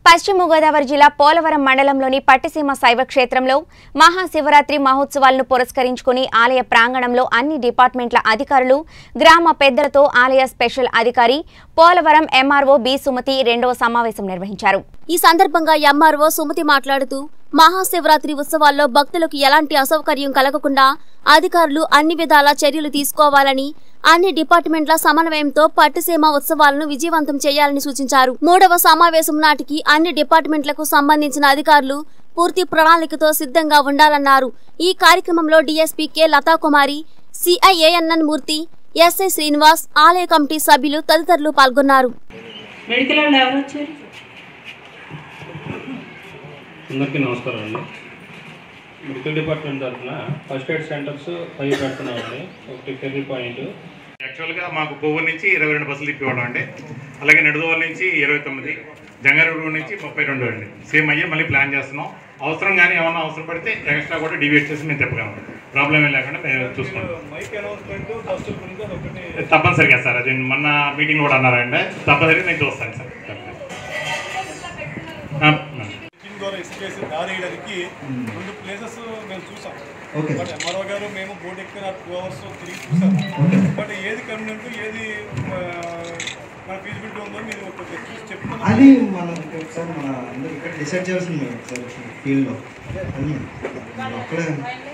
పశ్చిమ గోదావరి జిల్లా పోలవరం మండలంలోని పట్టిసీమ శైవ క్షేత్రంలో మహాశివరాత్రి మహోత్సవాలను పురస్కరించుకుని ఆలయ ప్రాంగణంలో అన్ని డిపార్ట్మెంట్ల అధికారులు గ్రామ పెద్దలతో ఆలయ స్పెషల్ అధికారి పోలవరం ఎంఆర్ఓ బి సుమతి రెండవ సమావేశం నిర్వహించారు ఈ సందర్భంగా ఎంఆర్ఓ సుమతి మాట్లాడుతూ మహాశివరాత్రి ఉత్సవాల్లో భక్తులకు ఎలాంటి అసౌకర్యం కలగకుండా అధికారులు అన్ని విధాల చర్యలు తీసుకోవాలని అన్ని డిపార్ట్మెంట్ల సమన్వయంతో పట్టుసీమ ఉత్సవాలను విజయవంతం చేయాలని సూచించారు మూడవ సమావేశం నాటికి అన్ని డిపార్ట్మెంట్లకు సంబంధించిన అధికారులు పూర్తి ప్రణాళికతో సిద్ధంగా ఉండాలన్నారు ఈ కార్యక్రమంలో DSP K Lathakumari CI A N N Murthy SI Srinivas ఆలయ కమిటీ సభ్యులు తదితరులు పాల్గొన్నారు మెడికల్ వాళ్ళు ఎవరు వచ్చారు అందరికీ నమస్కారం అండి మెడికల్ డిపార్ట్మెంట్ తరఫున ఫస్ట్ ఎయిడ్ సెంటర్స్ ఫైవ్ పెడుతున్నామండి ఒకటి ఫెర్రీ పాయింట్ యాక్చువల్గా మాకు కొవ్వూరు నుంచి ఇరవై రెండు బస్సులు తిప్పివ్వడం అండి అలాగే నడుదోవల నుంచి ఇరవై తొమ్మిది జంగారెడ్డి నుంచి ముప్పై రెండు అండి సేమ్ అయ్యే మళ్ళీ ప్లాన్ చేస్తున్నాం అవసరం కానీ ఏమన్నా అవసరం పడితే ఎక్స్ట్రా కూడా డివైడ్ చేసి మేము తిప్పగలం ప్రాబ్లం ఏం లేకుండా మేము చూసుకుంటాం మైక్ అనౌన్స్మెంట్ బస్సుల గురించి అది ఒకటి తప్పనిసరిగా సార్ అది మొన్న మీటింగ్ కూడా అన్నారండి తప్పనిసరిగా నేను చూస్తాను సార్ ఆ, బ్రిడ్జింగ్ ద్వారా ఇసుక వేసి దారి వేయడానికి రెండు ప్లేసెస్ మేము చూసాం ఓకే బట్ ఎంఆర్ఓ గారు మేము బోట్ ఎక్కిన టూ అవర్స్ తిరిగి చూసాం బట్ ఏది కన్వీనెంట్ ఏది ఆ, మన ఫీజిబిలిటీ ఉందో మీరు ఒక చూసి చెప్తున్నారు అది మనం ఒకసారి మన అందరూ ఇక్కడ డిసైడ్ చేయాల్సింది ఒకసారి ఫీల్డ్లో అది మనం అక్కడే